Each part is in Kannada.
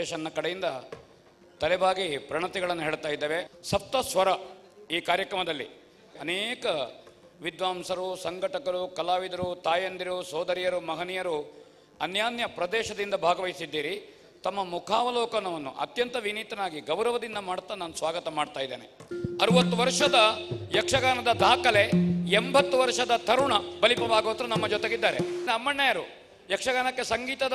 ಫೌಂಡೇಶನ್ನ ಕಡೆಯಿಂದ ತಲೆಬಾಗಿ ಪ್ರಣತಿಗಳನ್ನು ಹೇಳ್ತಾ ಇದ್ದೇವೆ ಸಪ್ತ ಸ್ವರ ಈ ಕಾರ್ಯಕ್ರಮದಲ್ಲಿ ಅನೇಕ ವಿದ್ವಾಂಸರು ಸಂಘಟಕರು ಕಲಾವಿದರು ತಾಯಂದಿರು ಸೋದರಿಯರು ಮಹನೀಯರು ಅನ್ಯಾನ್ಯ ಪ್ರದೇಶದಿಂದ ಭಾಗವಹಿಸಿದ್ದೀರಿ ತಮ್ಮ ಮುಖಾವಲೋಕನವನ್ನು ಅತ್ಯಂತ ವಿನೀತನಾಗಿ ಗೌರವದಿಂದ ಮಾಡ್ತಾ ನಾನು ಸ್ವಾಗತ ಮಾಡ್ತಾ ಇದ್ದೇನೆ ಅರವತ್ತು ವರ್ಷದ ಯಕ್ಷಗಾನದ ದಾಖಲೆ ಎಂಬತ್ತು ವರ್ಷದ ತರುಣ ಬಲಿಪ ಭಾಗವತರು ನಮ್ಮ ಜೊತೆಗಿದ್ದಾರೆ ಅಮ್ಮಣ್ಣಯ್ಯರು ಯಕ್ಷಗಾನಕ್ಕೆ ಸಂಗೀತದ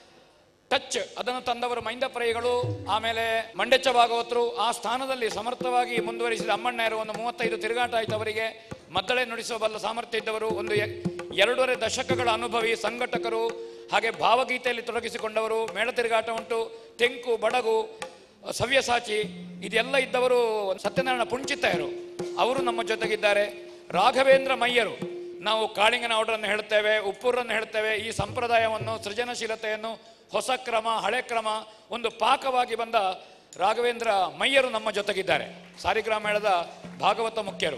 ಟಚ್ ಅದನ್ನು ತಂದವರು ಮೈಂದಪ್ರೈಗಳು ಆಮೇಲೆ ಮಂಡೆಚ್ಚ ಭಾಗವತರು ಆ ಸ್ಥಾನದಲ್ಲಿ ಸಮರ್ಥವಾಗಿ ಮುಂದುವರಿಸಿದ ಅಮ್ಮಣ್ಣಯ್ಯರು ಒಂದು ಮೂವತ್ತೈದು ತಿರುಗಾಟ ಆಯ್ತು ಅವರಿಗೆ ಮದ್ದಳೆ ನುಡಿಸುವ ಬಲ್ಲ ಸಾಮರ್ಥ್ಯ ಇದ್ದವರು ಒಂದು ಎ- ಎರಡೂವರೆ ದಶಕಗಳ ಅನುಭವಿ ಸಂಘಟಕರು ಹಾಗೆ ಭಾವಗೀತೆಯಲ್ಲಿ ತೊಡಗಿಸಿಕೊಂಡವರು ಮೇಳ ತಿರುಗಾಟ ಉಂಟು ತೆಂಕು ಬಡಗು ಸವ್ಯಸಾಚಿ ಇದೆಲ್ಲ ಇದ್ದವರು ಸತ್ಯನಾರಾಯಣ ಪುಂಚಿತಾಯರು ಅವರು ನಮ್ಮ ಜೊತೆಗಿದ್ದಾರೆ ರಾಘವೇಂದ್ರ ಮಯ್ಯರು ನಾವು ಕಾಳಿಂಗನ ಆರ್ಡರನ್ನು ಹೇಳ್ತೇವೆ ಉಪ್ಪೂರನ್ನು ಹೇಳ್ತೇವೆ ಈ ಸಂಪ್ರದಾಯವನ್ನು ಸೃಜನಶೀಲತೆಯನ್ನು ಹೊಸ ಕ್ರಮ ಹಳೆ ಕ್ರಮ ಒಂದು ಪಾಕವಾಗಿ ಬಂದ ರಾಘವೇಂದ್ರ ಮಯ್ಯರು ನಮ್ಮ ಜೊತೆಗಿದ್ದಾರೆ ಸಾರಿಗ್ರಾಮ ಮೇಳದ ಭಾಗವತ ಮುಖ್ಯರು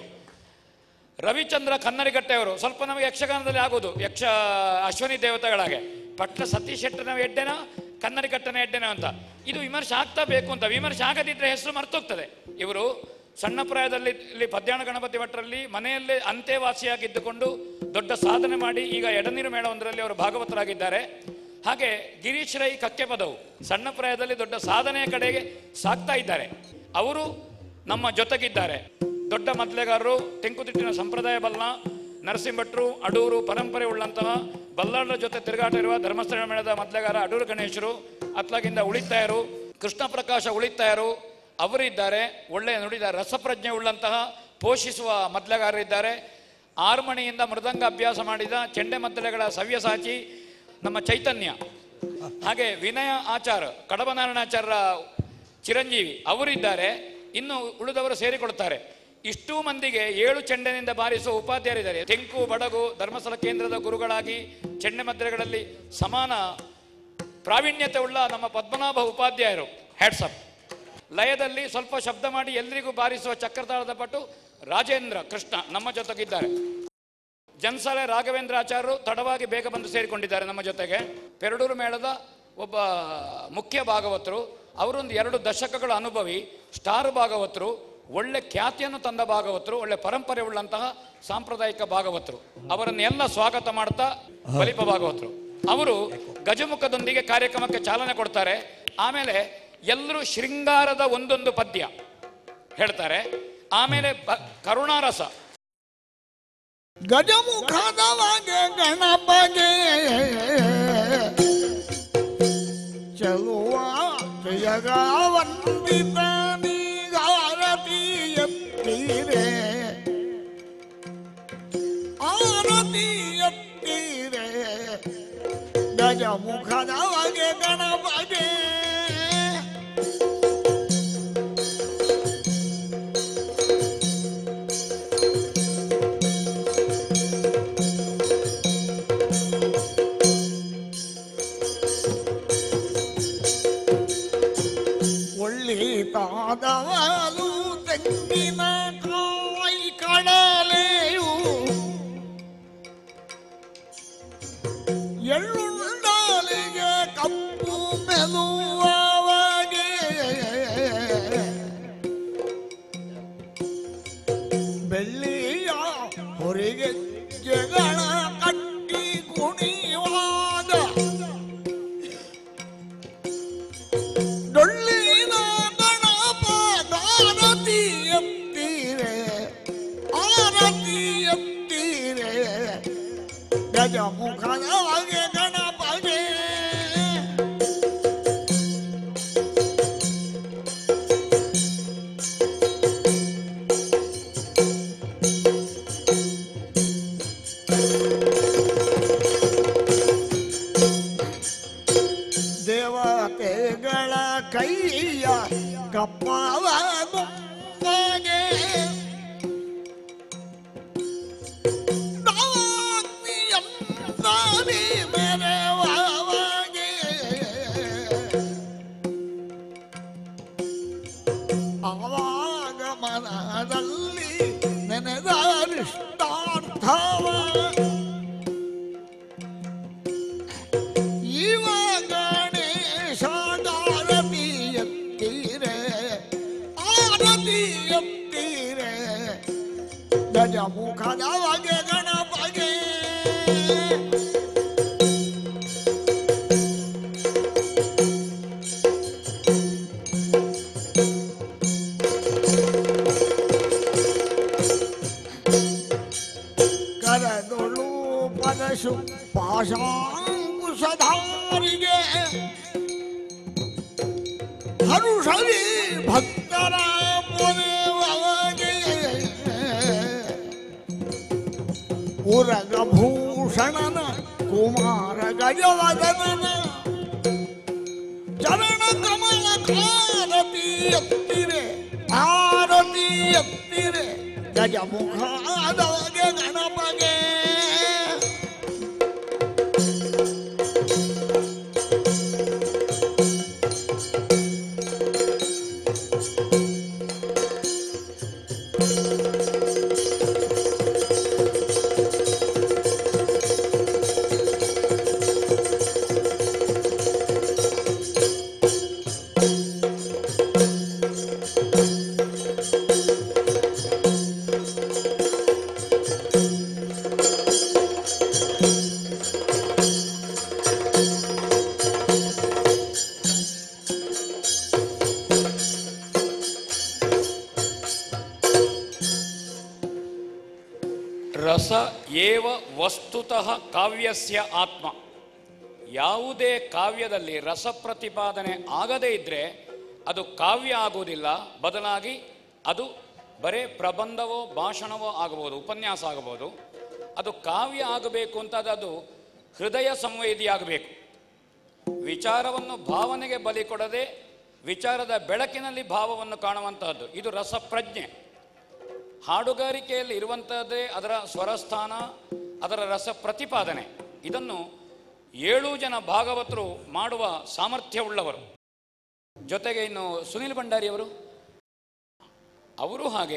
ರವಿಚಂದ್ರ ಕನ್ನರಿಗಟ್ಟೆಯವರು ಸ್ವಲ್ಪ ನಮಗೆ ಯಕ್ಷಗಾನದಲ್ಲಿ ಆಗೋದು ಯಕ್ಷ ಅಶ್ವನಿ ದೇವತೆಗಳಾಗೆ ಪಟ್ಲ ಸತೀಶ್ ಶೆಟ್ಟನ ಎಡ್ಡೆನ ಕನ್ನರಿಗಟ್ಟನ ಎಡ್ಡೆನ ಅಂತ ಇದು ವಿಮರ್ಶೆ ಆಗ್ತಾ ಬೇಕು ಅಂತ ವಿಮರ್ಶೆ ಆಗದಿದ್ರೆ ಹೆಸರು ಮರ್ತೋಗ್ತದೆ ಇವರು ಸಣ್ಣ ಪ್ರಾಯದಲ್ಲಿ ಇಲ್ಲಿ ಪದ್ಯಾಣ ಗಣಪತಿ ಭಟ್ರಲ್ಲಿ ಮನೆಯಲ್ಲೇ ಅಂತೆವಾಸಿಯಾಗಿದ್ದುಕೊಂಡು ದೊಡ್ಡ ಸಾಧನೆ ಮಾಡಿ ಈಗ ಎಡನೀರು ಮೇಳವೊಂದರಲ್ಲಿ ಅವರು ಭಾಗವತರಾಗಿದ್ದಾರೆ ಹಾಗೆ ಗಿರೀಶ್ ರೈ ಕಕ್ಕೆ ಪದವು ಸಣ್ಣ ಪ್ರಾಯದಲ್ಲಿ ದೊಡ್ಡ ಸಾಧನೆಯ ಕಡೆಗೆ ಸಾಗ್ತಾ ಇದ್ದಾರೆ ಅವರು ನಮ್ಮ ಜೊತೆಗಿದ್ದಾರೆ ದೊಡ್ಡ ಮದ್ಲೆಗಾರರು ತೆಂಕುತಿಟ್ಟಿನ ಸಂಪ್ರದಾಯ ಬಲ್ಲ ನರಸಿಂಹಟ್ರು ಅಡೂರು ಪರಂಪರೆ ಉಳ್ಳಂತಹ ಬಲ್ಲಾಳರ ಜೊತೆ ತಿರುಗಾಟ ಇರುವ ಧರ್ಮಸ್ಥಳ ಮೇಳದ ಮದ್ಲೆಗಾರ ಅಡೂರು ಗಣೇಶರು ಅತ್ಲಾಗಿಂದ ಉಳಿತಾಯರು ಕೃಷ್ಣ ಪ್ರಕಾಶ ಉಳಿತಾಯರು ಅವರಿದ್ದಾರೆ ಒಳ್ಳೆಯ ನುಡಿದ ರಸಪ್ರಜ್ಞೆ ಉಳ್ಳಂತಹ ಪೋಷಿಸುವ ಮದ್ಲೆಗಾರರಿದ್ದಾರೆ ಆರ್ಮಣಿಯಿಂದ ಮೃದಂಗ ಅಭ್ಯಾಸ ಮಾಡಿದ ಚೆಂಡೆ ಮದ್ದಲೆಗಳ ಸವ್ಯಸಾಚಿ ನಮ್ಮ ಚೈತನ್ಯ ಹಾಗೆ ವಿನಯ ಆಚಾರ್ ಕಡಬನಾರಾಯಣಾಚಾರ್ಯರ ಚಿರಂಜೀವಿ ಅವರಿದ್ದಾರೆ ಇನ್ನು ಉಳಿದವರು ಸೇರಿಕೊಳ್ತಾರೆ ಇಷ್ಟೂ ಮಂದಿಗೆ ಏಳು ಚೆಂಡೆನಿಂದ ಬಾರಿಸುವ ಉಪಾಧ್ಯಾಯರಿದ್ದಾರೆ ತೆಂಕು ಬಡಗು ಧರ್ಮಸ್ಥಳ ಕೇಂದ್ರದ ಗುರುಗಳಾಗಿ ಚೆಂಡೆ ಮದ್ರೆಗಳಲ್ಲಿ ಸಮಾನ ಪ್ರಾವೀಣ್ಯತೆ ಉಳ್ಳ ನಮ್ಮ ಪದ್ಮನಾಭ ಉಪಾಧ್ಯಾಯರು ಹ್ಯಾಟ್ಸಪ್ ಲಯದಲ್ಲಿ ಸ್ವಲ್ಪ ಶಬ್ದ ಮಾಡಿ ಎಲ್ರಿಗೂ ಬಾರಿಸುವ ಚಕ್ರತಾಳದ ಪಟ್ಟು ರಾಜೇಂದ್ರ ಕೃಷ್ಣ ನಮ್ಮ ಜೊತೆಗಿದ್ದಾರೆ ಜನ್ಸಾಲೆ ರಾಘವೇಂದ್ರ ಆಚಾರ್ಯರು ತಡವಾಗಿ ಬೇಗ ಬಂದು ಸೇರಿಕೊಂಡಿದ್ದಾರೆ ನಮ್ಮ ಜೊತೆಗೆ ಪೆರಡೂರು ಮೇಳದ ಒಬ್ಬ ಮುಖ್ಯ ಭಾಗವತರು ಅವರೊಂದು ಎರಡು ದಶಕಗಳ ಅನುಭವಿ ಸ್ಟಾರ್ ಭಾಗವತರು ಒಳ್ಳೆ ಖ್ಯಾತಿಯನ್ನು ತಂದ ಭಾಗವತರು ಒಳ್ಳೆ ಪರಂಪರೆ ಉಳ್ಳಂತಹ ಸಾಂಪ್ರದಾಯಿಕ ಭಾಗವತರು ಅವರನ್ನೆಲ್ಲ ಸ್ವಾಗತ ಮಾಡ್ತಾ ಬಲಿಪ ಭಾಗವತರು ಅವರು ಗಜಮುಖದೊಂದಿಗೆ ಕಾರ್ಯಕ್ರಮಕ್ಕೆ ಚಾಲನೆ ಕೊಡ್ತಾರೆ ಆಮೇಲೆ ಎಲ್ಲರೂ ಶೃಂಗಾರದ ಒಂದೊಂದು ಪದ್ಯ ಹೇಳ್ತಾರೆ ಆಮೇಲೆ ಬ- ಕರುಣಾರಸ ಗಜಮುಖದವಗೆ ಗಣಪಗೆ ಚಲುವ ಜಯಗ ವಂದಿತ ನೀಗಾರತಿ ಎತ್ತೀರೆ ಆರತಿ ಎತ್ತೀರೆ ಗಜಮುಖದವಗೆ ಗಣಪಗೆ ಒಳ್ಳಿತಾದವಲು ತೆಂಗಿನ ಕಾಯಿ ಕಡಲೆಯು ಎಳ್ಳುಂಡಲಿಗೆ ಕಪ್ಪು ಮೆಲುವವಗೆ ಬೆಳ್ಳಿಯ ಹೊರಗೆ ಜಗಳ ಕಟ್ಟಿ ಕುಣಿಯುವಾಗ ಡೊಳ್ಳಿನ ಗಣಪ ಗಾರತಿ ಎತ್ತೀರೆ ಆರತಿ ಎತ್ತೀರೆ ಗಜಮುಖದ ಒಳಗೆ ಗಣಪಗೆ ದೇವತೆಗಳ ಕೈಯ ಕಪ್ಪವ ಗುಂಬಗೆ ದಾಗ್ನಿಯಂತಾನೆ ಮೆರವಗೆ ಆವಾಗ ಮನದಲ್ಲಿ ನೆನೆದರಿಷ್ಟಾರ್ಥವ ಇವ ಗಣೇಶ ಎತ್ತೀರೆ ಆರತಿ ಎತ್ತೀರೆ ಗಜ ಮುಖದ ಬಗೆ ಗಣಪಗೆ ಕರದೊಳು ಪರಶು ಪಾಶಾಂಕುಶಧಾರಿಗೆ ಹರುಷವಿ ಭಕ್ತರ ಪೊರೆವಗೆ ಉರಗಭೂಷಣನ ಕುಮಾರ ಗಜವದನನ ಚರಣ ಕಮಲ ಆರತಿ ಎತ್ತಿರೆ ಆರತಿ ಎತ್ತಿರೆ ಗಜಮುಖಾದವಗೆ ಗಣಪಗೆ ರಸ ಏವ ವಸ್ತುತಃ ಕಾವ್ಯಸ್ಯ ಆತ್ಮ ಯಾವುದೇ ಕಾವ್ಯದಲ್ಲಿ ರಸ ಪ್ರತಿಪಾದನೆ ಆಗದೇ ಇದ್ದರೆ ಅದು ಕಾವ್ಯ ಆಗುವುದಿಲ್ಲ ಬದಲಾಗಿ ಅದು ಬರೇ ಪ್ರಬಂಧವೋ ಭಾಷಣವೋ ಆಗಬಹುದು ಉಪನ್ಯಾಸ ಆಗಬಹುದು ಅದು ಕಾವ್ಯ ಆಗಬೇಕು ಅಂತ ಅದು ಹೃದಯ ಸಂವೇದಿ ಆಗಬೇಕು ವಿಚಾರವನ್ನು ಭಾವನೆಗೆ ಬಲಿ ಕೊಡದೆ ವಿಚಾರದ ಬೆಳಕಿನಲ್ಲಿ ಭಾವವನ್ನು ಕಾಣುವಂತಹದ್ದು ಇದು ರಸಪ್ರಜ್ಞೆ ಹಾಡುಗಾರಿಕೆಯಲ್ಲಿ ಇರುವಂತಹದ್ದೇ ಅದರ ಸ್ವರಸ್ಥಾನ ಅದರ ರಸ ಪ್ರತಿಪಾದನೆ ಇದನ್ನು ಏಳು ಜನ ಭಾಗವತರು ಮಾಡುವ ಸಾಮರ್ಥ್ಯವುಳ್ಳವರು ಜೊತೆಗೆ ಇನ್ನು ಸುನಿಲ್ ಭಂಡಾರಿಯವರು ಅವರು ಹಾಗೆ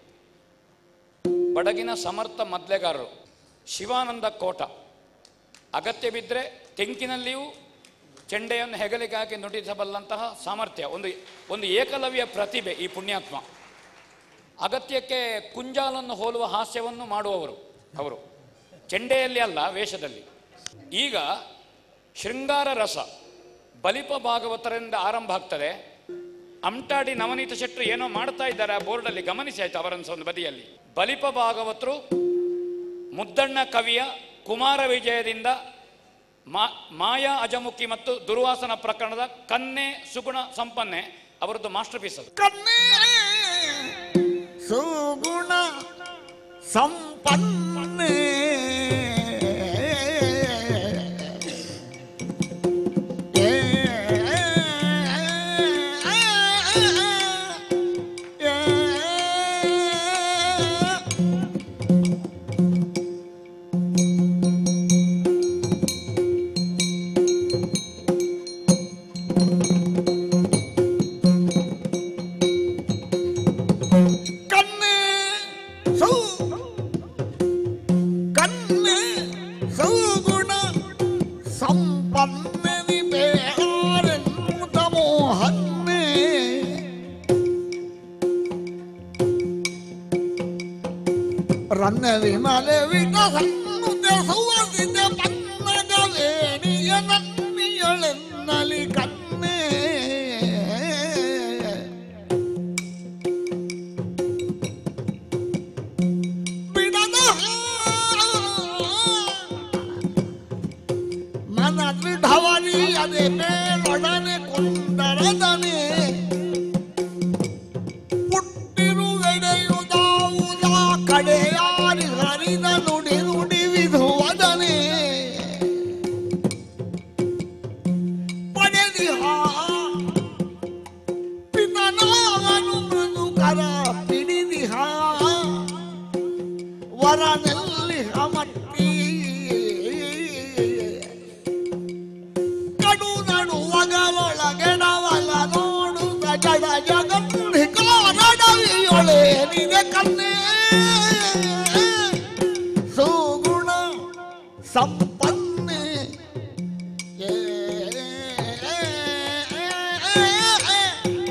ಬಡಗಿನ ಸಮರ್ಥ ಮದ್ಲೆಗಾರರು ಶಿವಾನಂದ ಕೋಟ ಅಗತ್ಯ ಬಿದ್ದರೆ ತೆಂಕಿನಲ್ಲಿಯೂ ಚೆಂಡೆಯನ್ನು ಹೆಗಲಿಗೆ ಹಾಕಿ ನುಡಿಸಬಲ್ಲಂತಹ ಸಾಮರ್ಥ್ಯ ಒಂದು ಒಂದು ಏಕಲವ್ಯ ಪ್ರತಿಭೆ ಈ ಪುಣ್ಯಾತ್ಮ ಅಗತ್ಯಕ್ಕೆ ಕುಂಜಾಲನ್ನು ಹೋಲುವ ಹಾಸ್ಯವನ್ನು ಮಾಡುವವರು ಅವರು ಚೆಂಡೆಯಲ್ಲಿ ಅಲ್ಲ ವೇಷದಲ್ಲಿ ಈಗ ಶೃಂಗಾರ ರಸ ಬಲಿಪ ಭಾಗವತರಿಂದ ಆರಂಭ ಆಗ್ತದೆ ಅಮ್ಟಾಡಿ ನವನೀತ ಶೆಟ್ಟರು ಏನೋ ಮಾಡ್ತಾ ಇದ್ದಾರೆ ಆ ಬೋರ್ಡಲ್ಲಿ ಗಮನಿಸಿ ಆಯ್ತು ಅವರನ್ನು ಒಂದು ಬದಿಯಲ್ಲಿ ಬಲಿಪ ಭಾಗವತರು ಮುದ್ದಣ್ಣ ಕವಿಯ ಕುಮಾರ ವಿಜಯದಿಂದ ಮಾ ಮಾಯಾ ಅಜಮುಖಿ ಮತ್ತು ದುರ್ವಾಸನ ಪ್ರಕರಣದ ಕನ್ನೆ ಸುಗುಣ ಸಂಪನ್ನೆ ಅವರದ್ದು ಮಾಸ್ಟರ್ ಪೀಸ್ ಅದು ಕನ್ನೇ ಸುಗುಣ ಸಂಪನ್ನೆ ಏ, ಏ, ಕನ್ನೆ ಸೌ ಕನ್ನೆ ಸೌಗುಣ ಸಂಪನ್ನನಿ ಬೇರೆನ್ನುತ ಮೋಹನ್ನೇ ರನ್ನವಿ ಮಲೆ ವಿಟ ಸನ್ನುತ ಸುವಸಿತ ಪನ್ನಗ ವೇಣಿಯ ನನ್ನಿಯಳೆನ್ನಲಿ ಕನ್ನೇ ಬಿಡದ ಮನ ದೃಢವರಿ ಅದೇ ಮೇಲೊಡನೆ ಕೊಂಡರದನೆ ಪುಟ್ಟಿರುವೆಡೆಯುದಾವುದ ಕಡೆಯಾರಿ ಹರಿದ ನುಡಿ ನುಡಿ ವಿಧುವದನೆ ಪಡೆದಿಹ ಪಿತನಾವನು ಮೃದುಕರ ಪಿಡಿದಿಹ ವರನಲ್ಲಿ ಹಮಟ್ಟಿ ಕಡು ನಡುವಗಳೊಳಗೆಡವಲ ನೋಡುತ್ತ ಜಡ ಜಗತ್ತಿ ಕಾರಣವಿಯೊಳೆ ನಿದೆ ಕನ್ನೇ ಸುಗುಣ ಸಂಪನ್ನೆ ಏ, ಏ, ಏ, ಏ,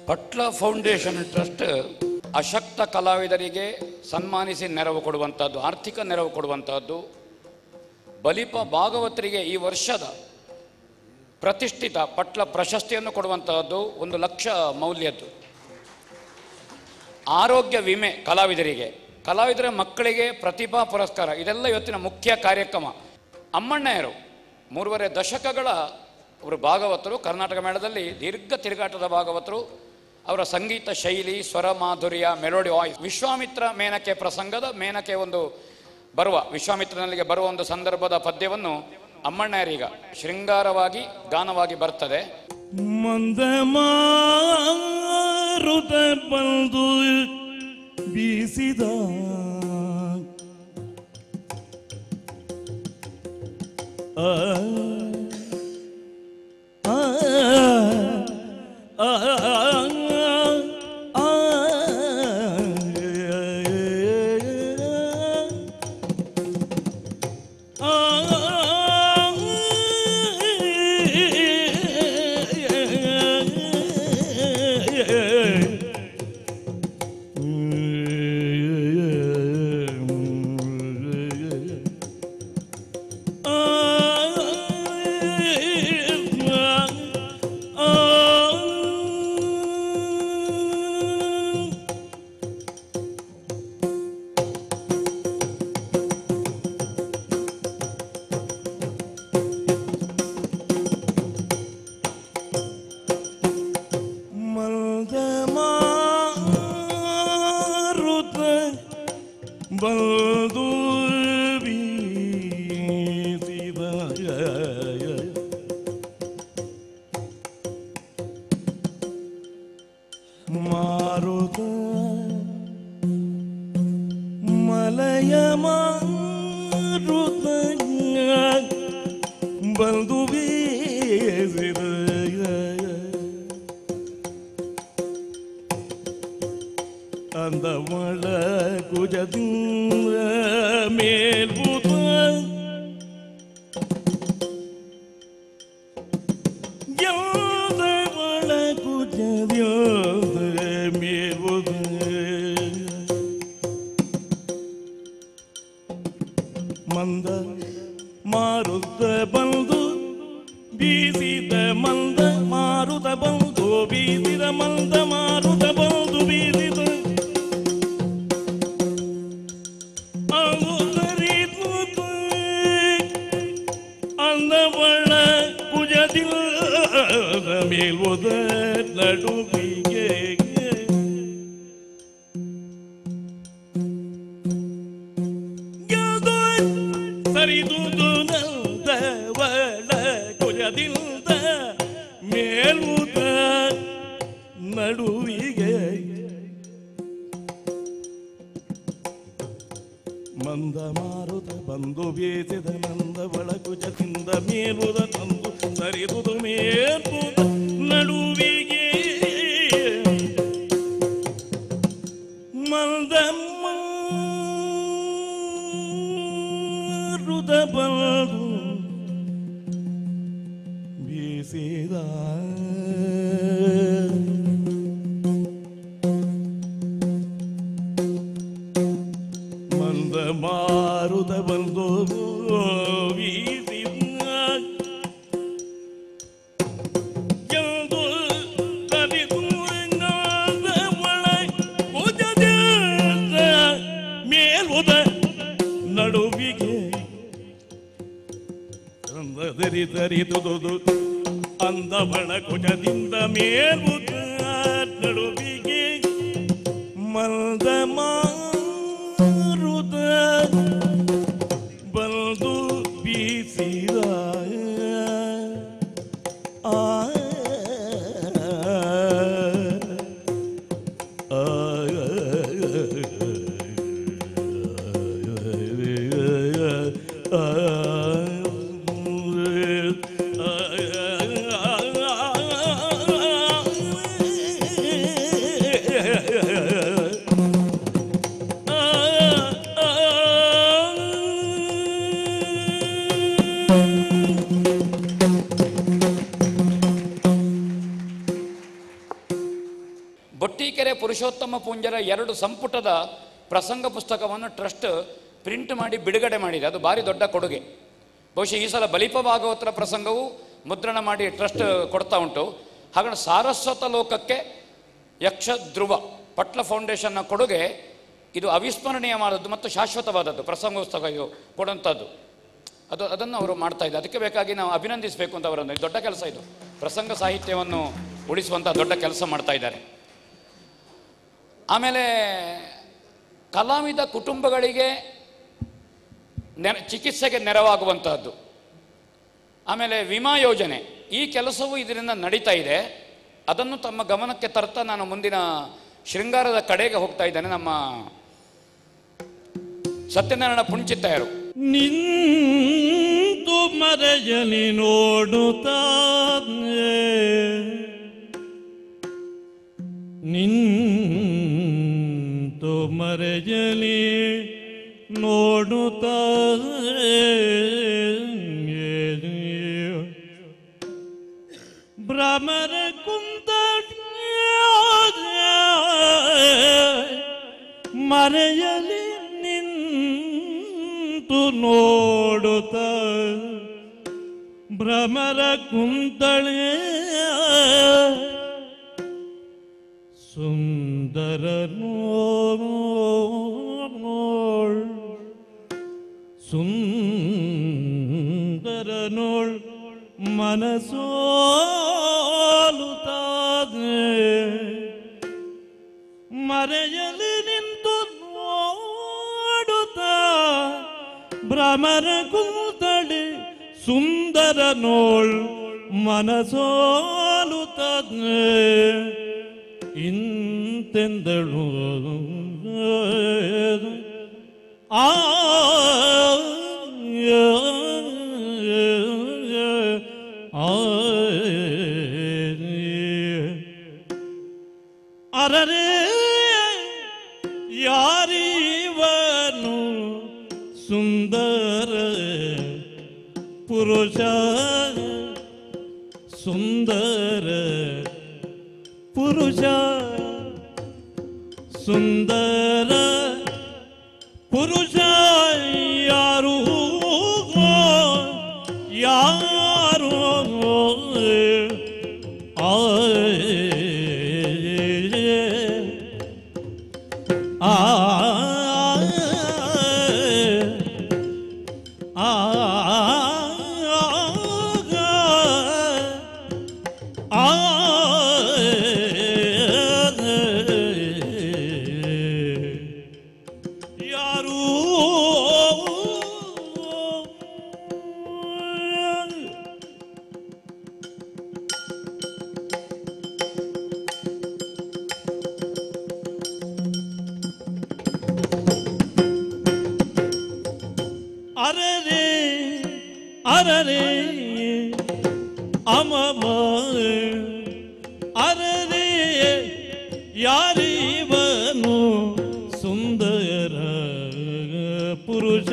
ಪಟ್ಲ ಫೌಂಡೇಶನ್ ಟ್ರಸ್ಟ್ ಅಶಕ್ತ ಕಲಾವಿದರಿಗೆ ಸನ್ಮಾನಿಸಿ ನೆರವು ಕೊಡುವಂಥದ್ದು ಆರ್ಥಿಕ ನೆರವು ಕೊಡುವಂಥದ್ದು ಬಲಿಪ ಭಾಗವತರಿಗೆ ಈ ವರ್ಷದ ಪ್ರತಿಷ್ಠಿತ ಪಟ್ಲ ಪ್ರಶಸ್ತಿಯನ್ನು ಕೊಡುವಂತಹದ್ದು ಒಂದು ಲಕ್ಷ ಮೌಲ್ಯದ್ದು ಆರೋಗ್ಯ ವಿಮೆ ಕಲಾವಿದರಿಗೆ ಕಲಾವಿದರ ಮಕ್ಕಳಿಗೆ ಪ್ರತಿಭಾ ಪುರಸ್ಕಾರ ಇದೆಲ್ಲ ಇವತ್ತಿನ ಮುಖ್ಯ ಕಾರ್ಯಕ್ರಮ ಅಮ್ಮಣ್ಣಯ್ಯರು ಮೂರುವರೆ ದಶಕಗಳ ಅವರು ಭಾಗವತರು ಕರ್ನಾಟಕ ಮೇಳದಲ್ಲಿ ದೀರ್ಘ ತಿರುಗಾಟದ ಭಾಗವತರು ಅವರ ಸಂಗೀತ ಶೈಲಿ ಸ್ವರ ಮಾಧುರ್ಯ ಮೆಲೋಡಿ ವಾಯ್ಸ್ ವಿಶ್ವಾಮಿತ್ರ ಮೇನಕೆ ಪ್ರಸಂಗದ ಮೇನಕೆ ಒಂದು ಬರುವ ವಿಶ್ವಾಮಿತ್ರನಲ್ಲಿಗೆ ಬರುವ ಒಂದು ಸಂದರ್ಭದ ಪದ್ಯವನ್ನು ಅಮ್ಮಣ್ಣಯ್ಯರೀಗ ಶೃಂಗಾರವಾಗಿ ಗಾನವಾಗಿ ಬರ್ತದೆ ಮಂದ ಮಾರುತ ಬಂದು ಬೀಸಿದ ಆ, ಆ, ಆ, ಆ, ಮಲ್ದ ಮಾರುತ ಬಂದು ಬೀಸಿದ ಮಾರುತ ಮಲಯ ಮಾರುತ ಬಂದು ಬೀಸಿದ ಅಂದಮಳ ಕುಜದಿಂದ ಮೇಲ್ಭೂತ ಯಾದಮಳ ಕುಜದಿಂದ ಮೇಲ್ಭೂತ ಮಂದ ಮಾರುತ ಬಂದು ಬೀಸಿದ ಮಂದ ಮಾರುತ ಬಂದು ಬೀಸಿದ ಮಂದ ಮಾರುತ ಬಂದು ಬೀಸಿದ ಅನುಸರಿಸುತ್ತ ಅಂದವಳ ಕುಜದಿಲ್ಲ ಮೇಲ್ವದ ನಡುವಿಗೆ ಸರಿದುದು ನಂದವಳ ಕುಜದಿಂದ ಮೇಲ್ವುದ ನಡುವಿಗೆ ಮಂದ ಮಾರುತ ಬಂದು ಬೇಸಿದ ನಂದ ಒಳಗುಜದಿಂದ ಮೇಲುದ ತಂದು ಸರಿದುದು ಮೇಲ್ಪುದ ನಡುವಿಗೆ ಮಂದ ಮಾರುತ ಬಂದು ಬೀಸಿದ ಮಂದ ಮಾರುತ ಬಂದು ಬೀಸಿದ ಎಂದು ಕಲಿತು ನಾದ ಒಳ ಉಜದ ಮೇಲುದ ನಡುವಿಗೆ ಅಂದದರಿ ತರಿದುದು ಅಂದವಳ ಕುಜದಿಂದ ಮೇಲುದ ನಡುವಿಗೆ ಮಲ್ದ ಮಾರುತ ಬಂದು ಬೀಸಿದ ಆ ಪುರುಷೋತ್ತಮ ಪುಂಜರ ಎರಡು ಸಂಪುಟದ ಪ್ರಸಂಗ ಪುಸ್ತಕವನ್ನು ಟ್ರಸ್ಟ್ ಪ್ರಿಂಟ್ ಮಾಡಿ ಬಿಡುಗಡೆ ಮಾಡಿದೆ ಅದು ಭಾರಿ ದೊಡ್ಡ ಕೊಡುಗೆ ಬಹುಶಃ ಈ ಸಲ ಬಲಿಪ ಭಾಗವತರ ಪ್ರಸಂಗವು ಮುದ್ರಣ ಮಾಡಿ ಟ್ರಸ್ಟ್ ಕೊಡ್ತಾ ಉಂಟು ಹಾಗಾಗಿ ಸಾರಸ್ವತ ಲೋಕಕ್ಕೆ ಯಕ್ಷ ಧ್ರುವ ಪಟ್ಲ ಫೌಂಡೇಶನ್ನ ಕೊಡುಗೆ ಇದು ಅವಿಸ್ಮರಣೀಯವಾದದ್ದು ಮತ್ತು ಶಾಶ್ವತವಾದದ್ದು ಪ್ರಸಂಗೋತ್ಸವ ಇದು ಕೊಡುವಂಥದ್ದು ಅದು ಅದನ್ನು ಅವರು ಮಾಡ್ತಾ ಇದ್ದಾರೆ ಅದಕ್ಕೆ ಬೇಕಾಗಿ ನಾವು ಅಭಿನಂದಿಸಬೇಕು ಅಂತ ಅವರನ್ನು ಇದು ದೊಡ್ಡ ಕೆಲಸ ಇದು ಪ್ರಸಂಗ ಸಾಹಿತ್ಯವನ್ನು ಉಳಿಸುವಂಥ ದೊಡ್ಡ ಕೆಲಸ ಮಾಡ್ತಾ ಇದ್ದಾರೆ ಆಮೇಲೆ ಕಲಾವಿದ ಕುಟುಂಬಗಳಿಗೆ ನೆರ ಚಿಕಿತ್ಸೆಗೆ ನೆರವಾಗುವಂತಹದ್ದು ಆಮೇಲೆ ವಿಮಾ ಯೋಜನೆ ಈ ಕೆಲಸವು ಇದರಿಂದ ನಡೀತಾ ಇದೆ ಅದನ್ನು ತಮ್ಮ ಗಮನಕ್ಕೆ ತರ್ತಾ ನಾನು ಮುಂದಿನ ಶೃಂಗಾರದ ಕಡೆಗೆ ಹೋಗ್ತಾ ಇದ್ದೇನೆ ನಮ್ಮ ಸತ್ಯನಾರಾಯಣ ಪುಣ್ಚಿತ್ತಾಯರು ನಿಂತು ಮರೆಯಲಿ ನೋಡುತ್ತಾನೆ ನಿಂತು ಮರೆಯಲಿ ನೋಡುತ್ತಾನೆ ಭ್ರಮರ ಕುಂತ ಮರೆಯಲಿ ನಿಂತು ನೋಡುತ್ತ ಭ್ರಮರ ಕುಂತಳೆ ಸುಂದರ ನೋಳ್ ಸುಂದರ ನೋಳ್ ಮನಸೋಲುತ್ತಾದೆ ಮರೆಯಲಿ ನಿಂತು ನೋಡುತ್ತ ಭ್ರಮರ ಕುಂತಳೆ ಸುಂದರ ನೋಳ್ ಮನಸೋಲುತ್ತದೆ ಇಂತೆಂದಳು ಆ ಅರರೆ ಯಾರಿವನು ಸುಂದರ ಪುರುಷ ಸುಂದರ ಪುರುಷ ಸುಂದರ ಪುರುಷ ಯಾರು ಯಾರು ಆ ಆ ಯಾರು ಅರರೆ ಅರರೆ ಅಮಮ ಅರರೆ ಯಾರಿವನು ಸುಂದರ ಪುರುಷ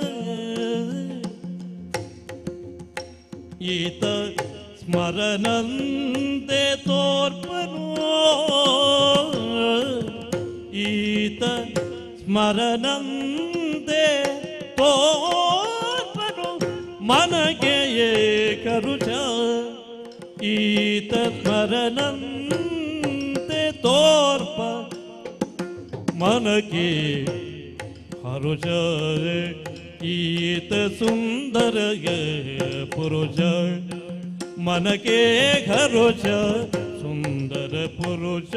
ಈತ ಸ್ಮರಣಂತೆ ತೋರ್ಪನು ಈತ ಸ್ಮರಣಂತೆ ತೋರ್ಪನು ಮನಗೆ ಕರುಚ ಈತ ಸ್ಮರಣಂತೆ ತೋರ್ಪ ಮನಕ್ಕೆ ಹರುಷ ಈತ ಸುಂದರ ಪುರುಷ ಮನಕ್ಕೆ ಹರುಷ ಸುಂದರ ಪುರುಷ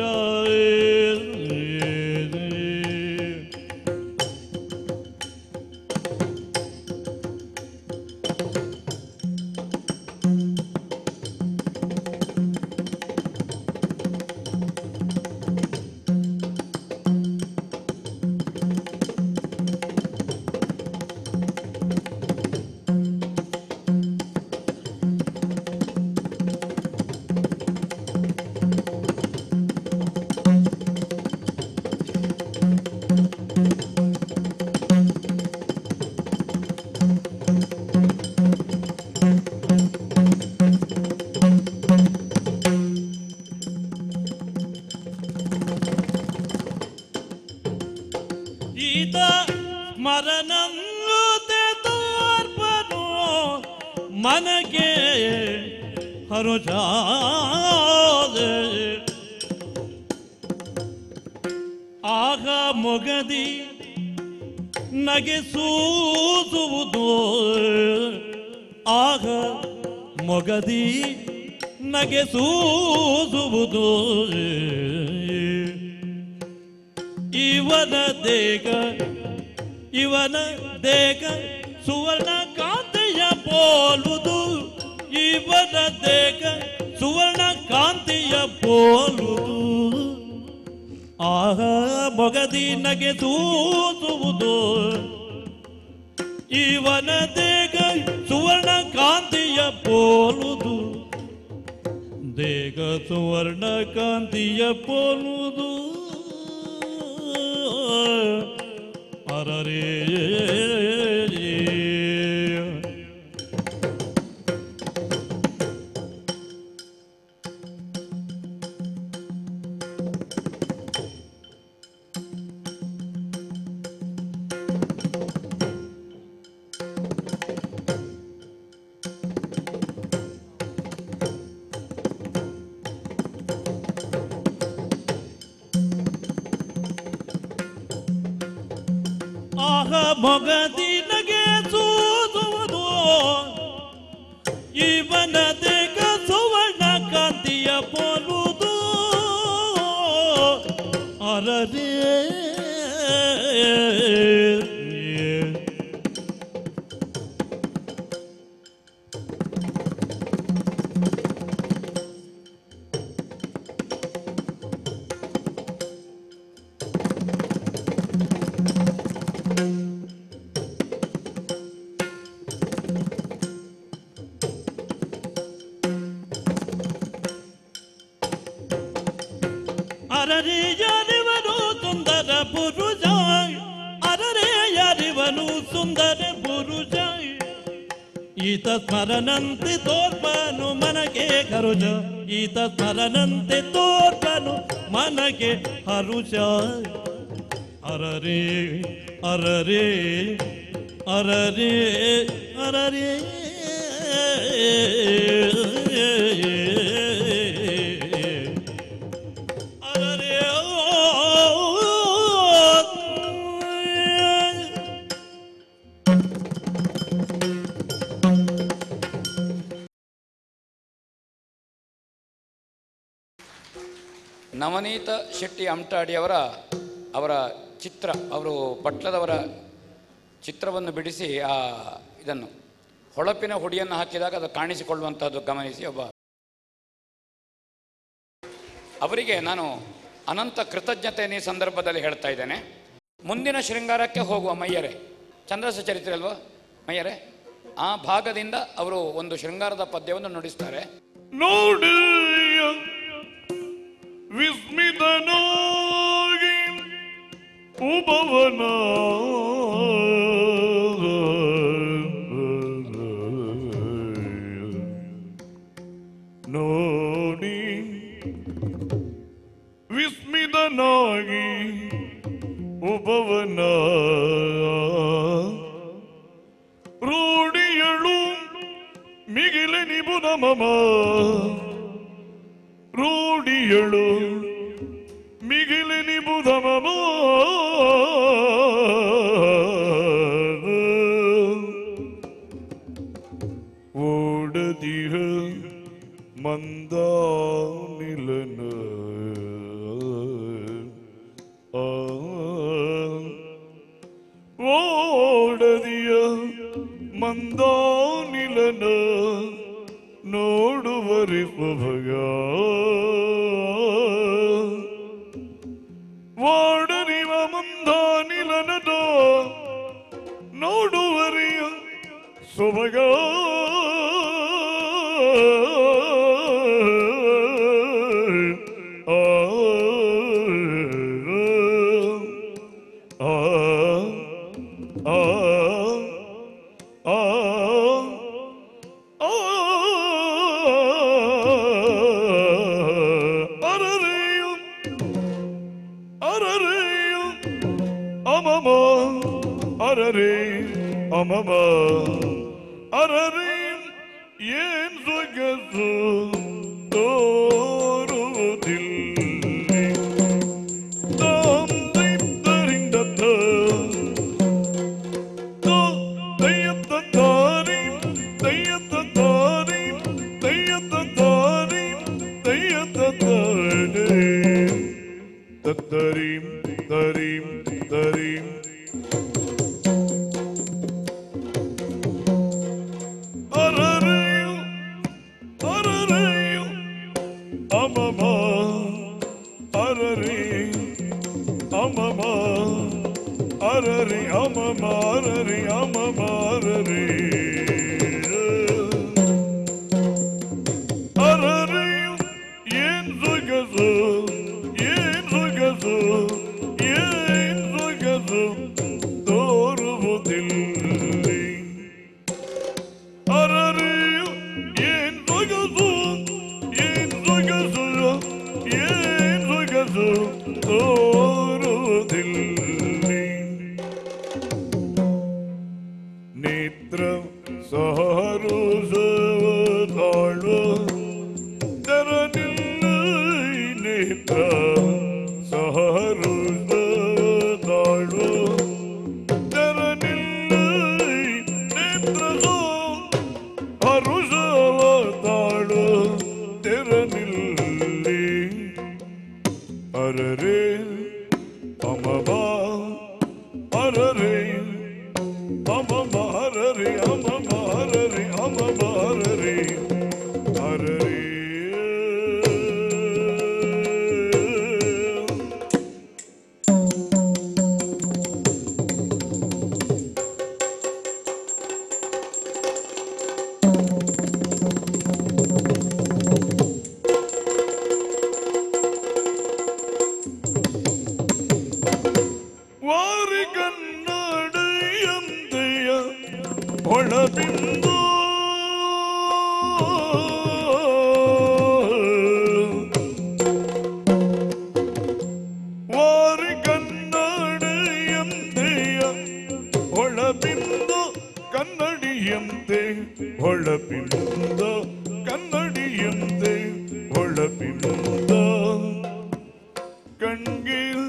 ಮನಗೆ ಹರುಷ ಆಗ ಮೊಗದಿ ನಗೆಸೂಸುವುದು ಆಗ ಮೊಗದಿ ನಗೆಸೂಸುವುದು ಇವನ ದೇಗ ಇವನ ದೇಗ ಸುವರ್ಣ ಕಾಂತಿಯ ಪೋಲುದು ಇವನ ದೇಗ ಸುವರ್ಣ ಕಾಂತಿಯ ಪೋಲುದು ಆಹ ಮೊಗದಿ ನಗೆ ತೂಸುವುದು ಇವನ ದೇಗ ಸುವರ್ಣ ಕಾಂತಿಯ ಪೋಲುದು ದೇಗ ಸುವರ್ಣ ಕಾಂತಿಯ ಪೋಲುದು ಅರರೇ ಆಹ ಮೊಗದಿ ನಗೆ ಸೂಸುವುದು ಇವನ ದೇಗ ಸುವರ್ಣ ಕಾಂತಿಯ ಪೋಲುದು ಅರರೇ ಅರರೇ ಯಾರಿವನು ಸುಂದರ ಪುರುಷ ಅರರೇ ಯಾರಿವನು ಸುಂದರ ಪುರುಷ ಈತ ಸ್ಮರಣಂತೆ ತೋರ್ಪನು ಮನಗೆ ಕರುಜ ಈತ ಸ್ಮರಣಂತೆ ತೋರ್ಪನು ಮನಗೆ ಹರುಷ ಅರರೇ ಅರರೇ ಅರರೇ ಅರರೇ ಅರರೇ ಓ ನವನೀತ ಶೆಟ್ಟಿ ಅಮಟಾಡಿಯವರ ಅವರ ಚಿತ್ರ ಅವರು ಪಟ್ಲದವರ ಚಿತ್ರವನ್ನು ಬಿಡಿಸಿ ಆ ಇದನ್ನು ಹೊಳಪಿನ ಹುಡಿಯನ್ನು ಹಾಕಿದಾಗ ಅದು ಕಾಣಿಸಿಕೊಳ್ಳುವಂಥದ್ದು ಗಮನಿಸಿ ಒಬ್ಬ ಅವರಿಗೆ ನಾನು ಅನಂತ ಕೃತಜ್ಞತೆಯನ್ನು ಈ ಸಂದರ್ಭದಲ್ಲಿ ಹೇಳ್ತಾ ಇದ್ದೇನೆ ಮುಂದಿನ ಶೃಂಗಾರಕ್ಕೆ ಹೋಗುವ ಮೈಯರೆ ಚಂದ್ರಸ ಚರಿತ್ರೆ ಅಲ್ವಾ ಮೈಯರೆ ಆ ಭಾಗದಿಂದ ಅವರು ಒಂದು ಶೃಂಗಾರದ ಪದ್ಯವನ್ನು ನುಡಿಸ್ತಾರೆ ನೋಡಿ ವಿಸ್ಮಿತನಾಗಿ ಉಪವನ ನೋಡಿ ವಿಸ್ಮಿತನಾಗಿ ಉಪವನ ರೂಢಿಯಳು ಮಿಗಿಲೆ ನಿಬುನ ಮಮ ರೂಢಿಯಳು ಮಿಗಿಲೆ ನಿಬುದ ಮಮ ಓಡದಿಹ ಮಂದ ನಿಲನ ಆ ಓಡದಿಯ ಮಂದಾನಿಲನ ನೋಡುವರಿ ಭಗ ವಾಡರಿವ ಮಂದಾನಿಲನದ ನೋಡುವರಿಯ ಸೊಬಗ ಆ ಆ ಆ ಆ ಆ ಅರರೆಯು ಅರರೆಯು ಅಮಮ ಅರರೆ ಅಮಮ ಅರರೆ ಏನ್ ಸೊಗಸು ತೋರುವುದಿಲ್ಲಿ ತಾಂ ದೈತ್ತರಿಂದ ತೋ ದಯ್ಯತ್ತ ದಾರಿ ದಯ್ಯತ್ತ ದಾರಿ ದಯ್ಯತ್ತ ದಾರಿ ದಯ್ಯತ್ತ ದಾರಿ ತತ್ತರೀಂ ತರೀಂ ತರೀಂ ಅರರೆಯು ಅರರೆಯು ಅಮಮ ಅರರೆ ಅಮಮ ಅರರೆ ಅಮಮ ಅರರೆ ಅಮಮ ಅರರೆ ಅರರೆಯು ಏನ್ ಸೊಗಸು ಏನ್ ಸೊಗಸು ಏನ್ ಸೊಗಸು ತೋರುವುದಿಲ್ಲಿ ಅರರೆಯು ಏನ್ ಸೊಗಸು ಏನ್ ಸೊಗಸು ಏನ್ ಸೊಗಸು ತೋರುವುದಿಲ್ಲಿ ನೇತ್ರ ಸಹರು ತಾಳು ತೆರನಿಲ್ಲ ನೇತ್ರ ಸಹರು ತಾಳು ತೆರನಿಲ್ಲ ನೇತ್ರ ಹರುಷವ ತಾಳು ತೆರನಿಲ್ಲಿ ಅರರೆ ಅಮಬ ಅರರೆ ಅಮಮ ಹರರೆ ಅಮಮ ಹರರೆ ಅಮಮ ಹರರೆ ಹರರೆ ವಾರಿ ಕನ್ನಡಿಯಂತೆಯ ಒಳಬಿಂದು ವಾರಿ ಕನ್ನಡಿಯಂತೆಯ ಒಳಬಿಂದು ಕನ್ನಡಿಯಂತೆ ಒಳಬಿಂದ ಕನ್ನಡಿಯಂತೆ ಒಳಬಿಂದ ಕಣ್ಗಿಲ್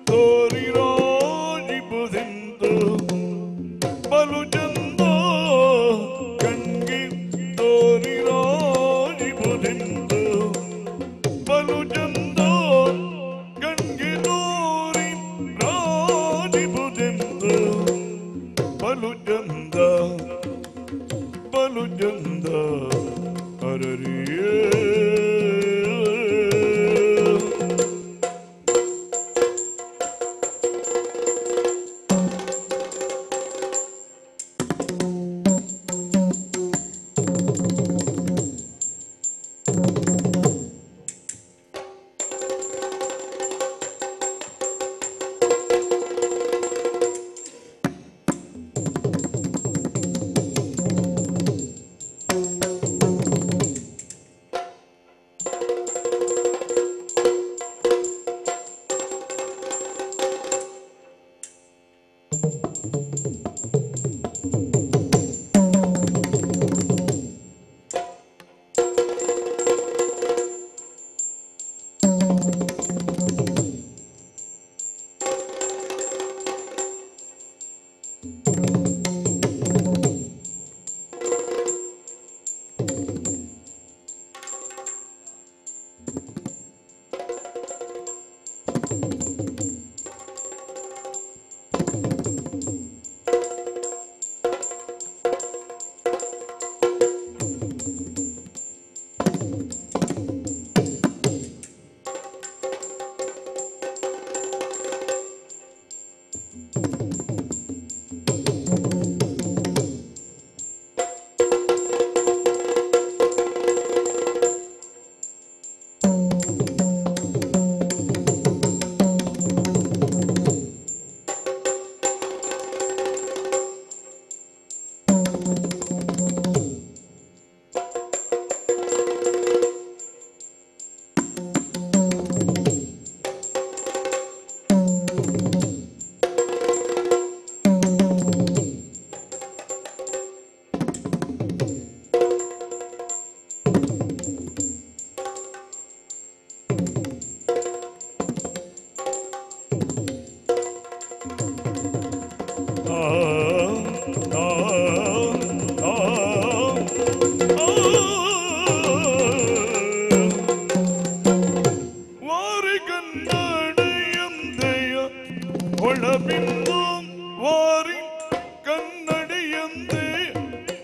ತೋರಿರೋಜಿಬುದೆಂದು ಬಲು ಚಂದ ಕಣ್ಗಿಲ್ ತೋರಿರೋಜಿಬುದೆಂದು ಬಲು ಚಂದ ಕಣ್ಗೆ ತೋರಿ ರಾಜಿಬುದೆಂದು ಬಲು ಚಂದ ಬಲು ಚಂದ ಅರರಿಯೇ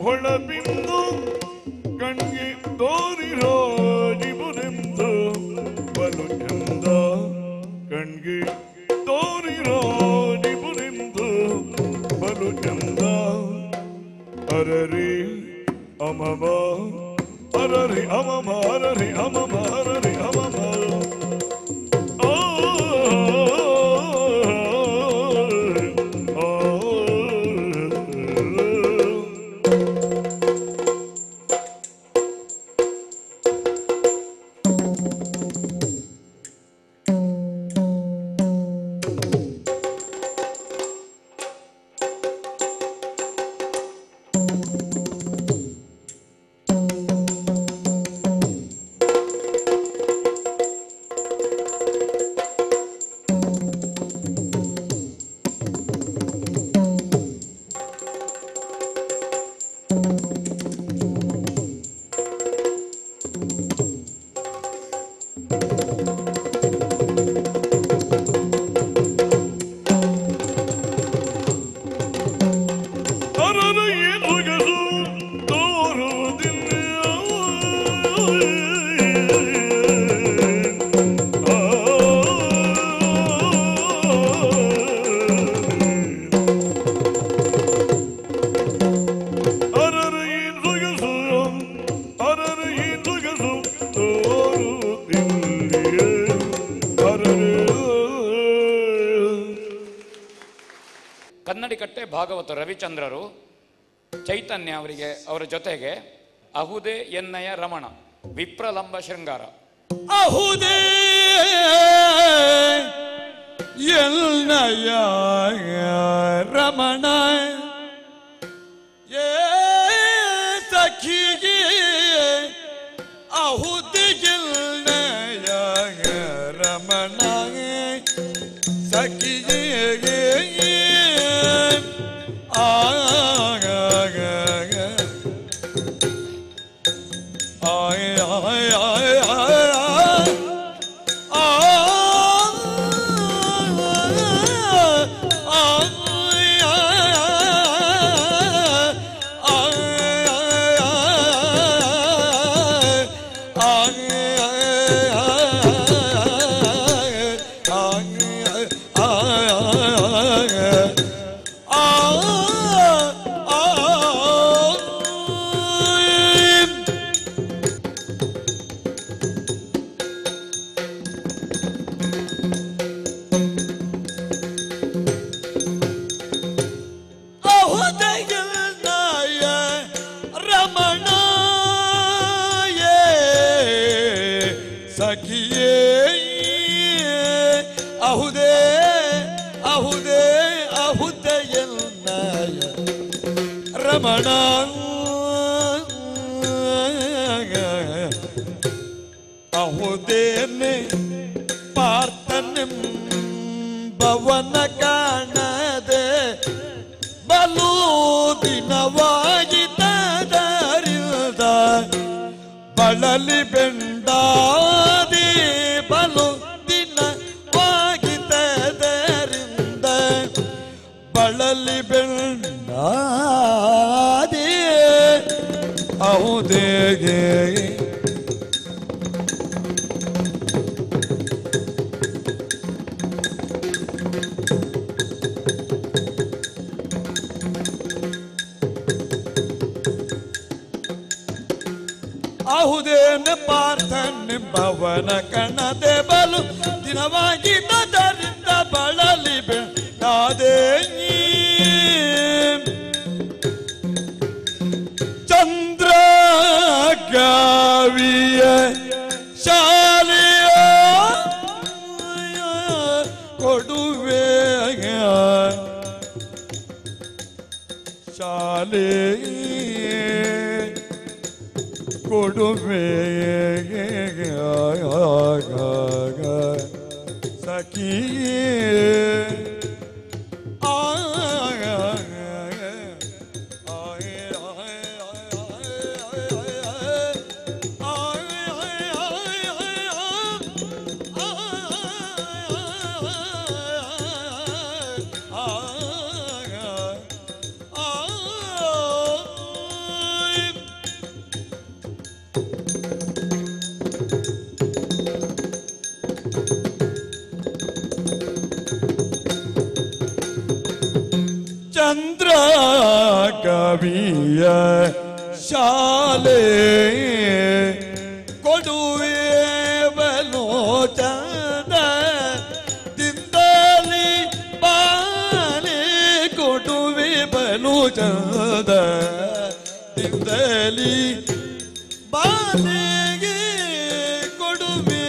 ಹೊಳಬಿಂದು ಕಣ್ಗೆ ತೋರಿರೋ ನಿಬುನೆಂದು ಬಲು ಚಂದ ಕಣ್ಗೆ ತೋರಿರೋ ನಿಬುನೆಂದು ಬಲು ಚಂದ ಅರರಿ ಅಮಮ ಅರರಿ ಅಮಮ ಅರರಿ ಅಮಮ ಅರರಿ ಅಮಮ ಆ, ಆ, ಆ. ಅರರ ಎದುಗದು ತೋರುವುದಿಲ್ಲ ಆ. ಅರರ ಎದುಗದು ಅರರ ಎದುಗದು ತೋರುವುದಿಲ್ಲ ಅರರ ಕನ್ನಡಿಕಟ್ಟೆ ಭಾಗವತ ರವಿಚಂದ್ರರು ಚೈತನ್ಯ ಅವರಿಗೆ ಅವರ ಜೊತೆಗೆ ಅಹುದೆ ಎನ್ನಯ ರಮಣ ವಿಪ್ರಲಂಬ ಶೃಂಗಾರ ಅಹುದೇ ಎಲ್ನಯ ರಮಣ ಏ ಸಖಿಗೆ ಅಹುದಿಗಿಲ್ನಯ ರಮಣ ಸಖಿಗೆ ಆಗ ಆಯ್ ಆಯ್ ಆಯ್ ಆಯ್ ಅಹುದಯನಾಯ ರಮಣಾಯೇ ಸಖಿಯೇ ಅಹುದೇ ಅಹುದೇ ಅಹುದಯನಾಯ ರಮಣ ಅಹುದೇನೆ ಪಾರ್ಥನೆಂಬವನ ಕಾಣದೆ ಬಲು ದಿನವಾಗಿದ್ದರಿಂದ ಬಳಲಿ ಬೆಂಡಾದಿ ಬಲು ದಿನವಾಗಿದ್ದರಿಂದ ಬಳಲಿ ಬೆಂಡಾದಿ ಹೌದೇಗೆ ಅಹುದೇನ ಪಾರ್ಥನೆಂಬವನ ಕಣದೆ ಬಲು ದಿನವಾಗಿದ್ದರಿಂದ ಬಳಲಿ ಬೆಂಡಾದೆ ಚಂದ್ರ ಗಾವಿಯ ಶಾಲೆಯ ಕೊಡುವೆ ಶಾಲೆ ಕೊಡುವೆ ಸಖಿಯೇ ಕವಿಯ ಶಾಲೆ ಕೊಡುವೆ ಬಲೋಚನ ದಿಂದಲಿ ಬಾಲೆ ಕೊಡುವೆ ಬಲೋಚನ ದಿಂದಲಿ ಬಾಲೆಗೆ ಕೊಡುವೆ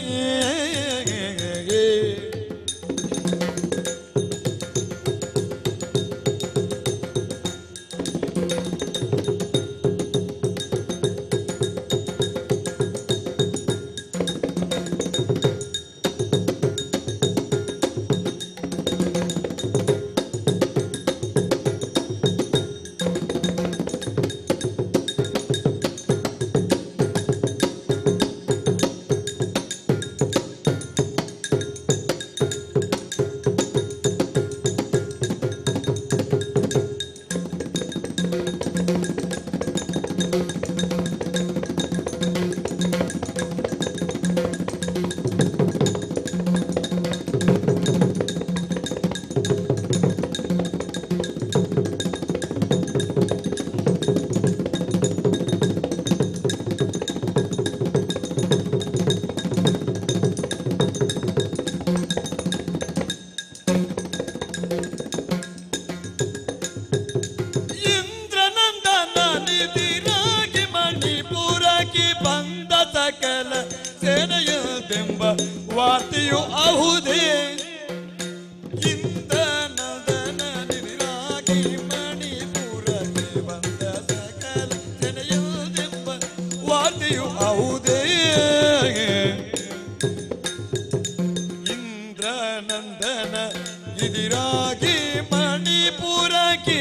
ಇಂದ್ರನಂದನ ನಿಧಿರಾಗಿ ಮಣಿಪುರಕ್ಕೆ ಬಂದ ಸಕಲ ಸೇನೆಯದೆಂಬ ವಾರ್ತೆಯು ಅಹುದೇ ಇಂದ್ರನಂದನ ನಿಧಿರಾಗಿ ಮಣಿಪುರಕ್ಕೆ ಬಂದ ಸಕಲ ಸೇನೆಯದೆಂಬ ವಾರ್ತೆಯು ಅಹುದೇ ಇಂದ್ರನಂದನ ಇದಿರಾಗಿ ಮಣಿಪುರಕ್ಕೆ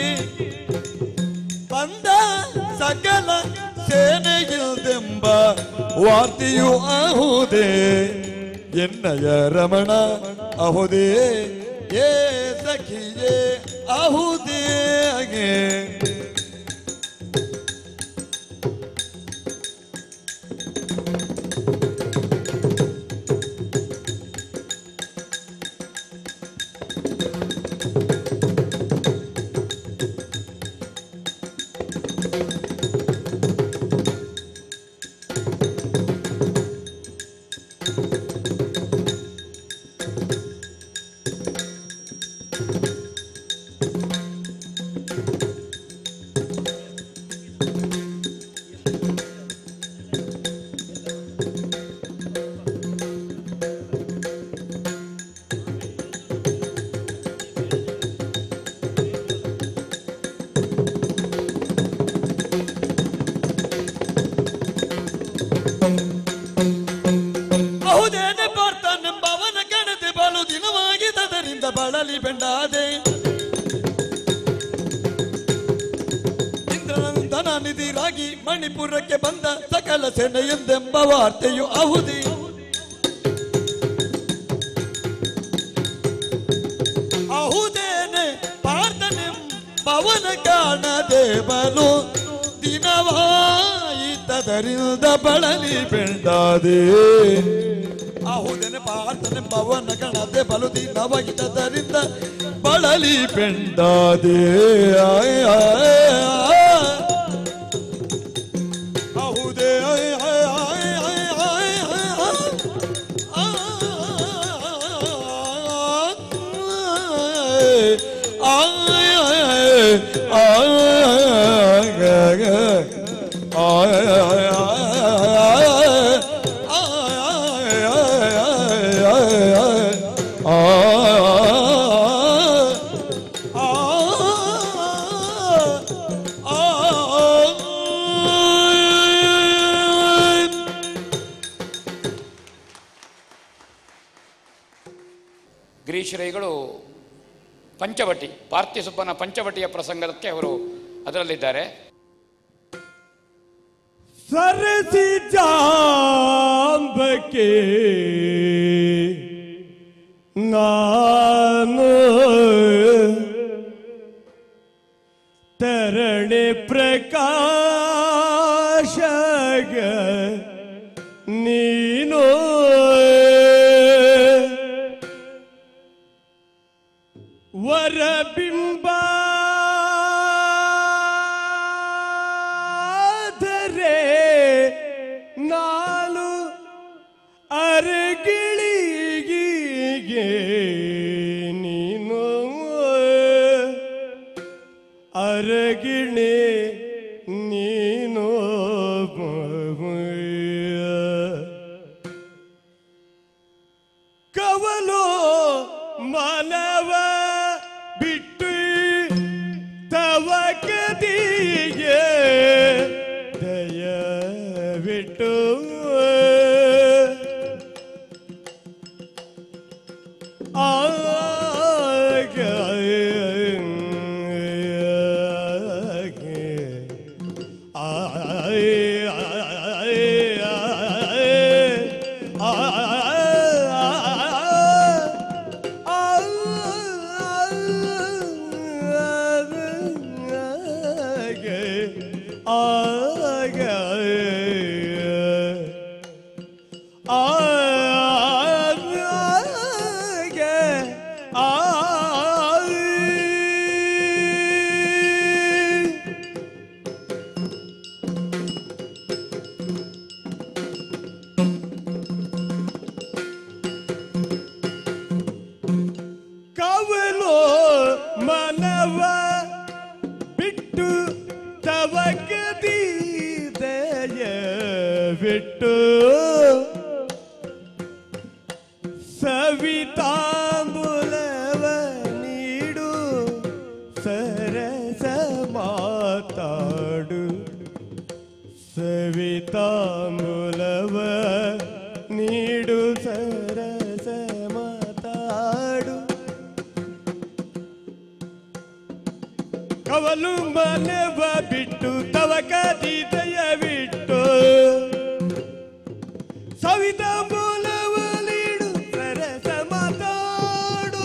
ಬಂದ ಸಕಲ ಸೇನೆಗಿಲ್ದೆಂಬ ವಾರ್ತೆಯು ಅಹುದೇ ಎನ್ನಯ ರಮಣ ಅಹುದೇ ಏ ಸಖಿಯೇ ಅಹುದೇ ಬಹುದೇನೆ ಬರ್ತಾನೆಂಬವನ ಗಣತಿ ಬಲು ದಿನವಾಗಿದ್ದರಿಂದ ಬಳಲಿ ಬೆಂಡಾದೆ ಇಂದ್ರನಂದನ ನಿಧಿರಾಗಿ ಮಣಿಪುರಕ್ಕೆ ಬಂದ ಸಕಲ ಸೇನೆಯೆಂದೆಂಬ ವಾರ್ತೆಯು ಅಹುದಿ ಅಹುದೇನೆ ಪಾರ್ಥನೆಂಬವನ ಕಾಣದೆ ಬಲು ದಿನವಾಯಿತದರಿಂದ ಬಳಲಿ ಬೆಂಡಾದೆ ಅಹುದನೆ ಪಾರ್ಥನೆ ಪವನ ಗಣದೆ ಬಲು ದಿನವಾಗಿದ್ದರಿಂದ ಬಳಲಿ ಬೆಂಡಾದೆ ಆಯ್ ಆಯ್ ಆಯ್. ಅಹುದೇ ಆಯ್ ಆಯ್ ಆಯ್ ಆಯ್ ಆಯ್ ಆಯ್ ಆಯ್. ಗಿರೀಶ್ರೈಗಳು ಪಂಚವಟಿ ಪಾರ್ಥಿಸುಬ್ಬನ ಪಂಚವಟಿಯ ಪ್ರಸಂಗಕ್ಕೆ ಅವರು ಅದರಲ್ಲಿದ್ದಾರೆ सरसी जाम्ब के नाम तरणे प्रकाश नीनो ವರಬಿಂಬ ಆಗ ಆಗ ಆ ಕವಲು ಮನವ ಬಿಟ್ಟು ತವಕದಿ ದಯ ಬಿಟ್ಟು ಸವಿತಾಂಬುಲವ ನೀಡು ಸರಸ ಮಾತಾಡು ಸವಿತಾಂಬುಲವ ನೀಡು ಸರಸ ಮಾತಾಡು ಕವಲು ಮನವ ಬಿಟ್ಟು ತವಕದಿ ದಯವಿಟ್ಟು ಸವಿತಾಂಬುಲವ ನೀಡು ಸರಸ ಮಾತಾಡು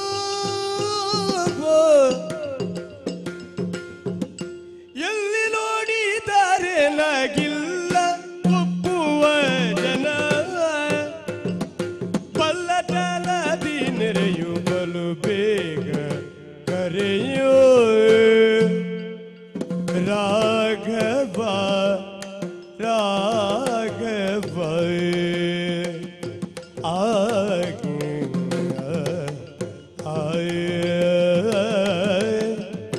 ಎಲ್ಲಿ ನೋಡಿದರೆ ನಗಿಲ್ಲ ಒಪ್ಪುವ ಜನ ಪಲ್ಲಟಲದಿ ನೆರೆಯು ಬಲು ಬೇಗ ಕರೆಯೋ ರಾಘವ ರಾಘವ ಆಯ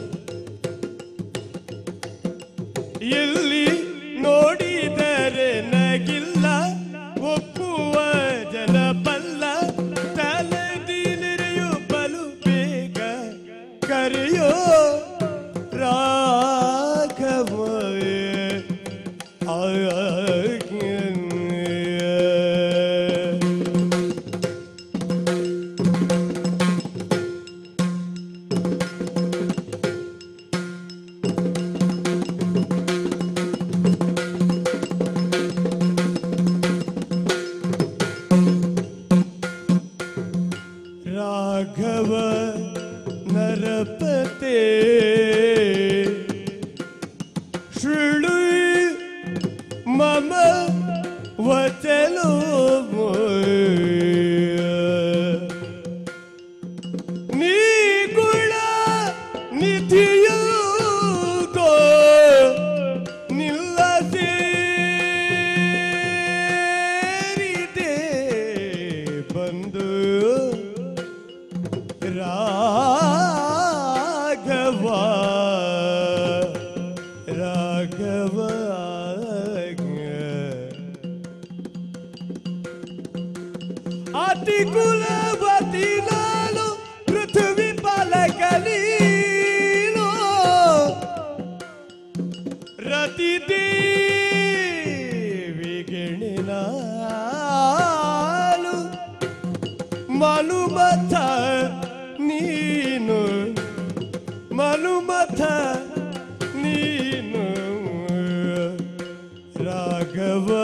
ಎಲ್ಲಿ ನೋಡಿದರೆ ನಗಿಲ್ಲ ಒಪ್ಪುವ ಜನ ಬಲ್ಲ ತಲೆದಿ ನೆರೆಯು ಬಲು ಬೇಗ ಕರೆಯೋ ರಾಘವ ಆಯ ರಾಘವ ನರಪತೆ ಶೃಣು ಮಮ ವಚನೋ ನೀ ಗುಣ ನಿಧಿಯೋ ನಿಲ್ಲಸೇರಿದೆ ಬಂದು ರಾಘವ ರಾಘವ ಅತಿ ಕುಲವತಿ ನಾನು ಪೃಥ್ವಿ ಪಾಲಕಲೀನು ರತಿ ದೇವಿಗೆಣೆ ನಾನು ಮನುಮಥ ನೀನು ಮನುಮಥ ನೀನು ರಾಘವ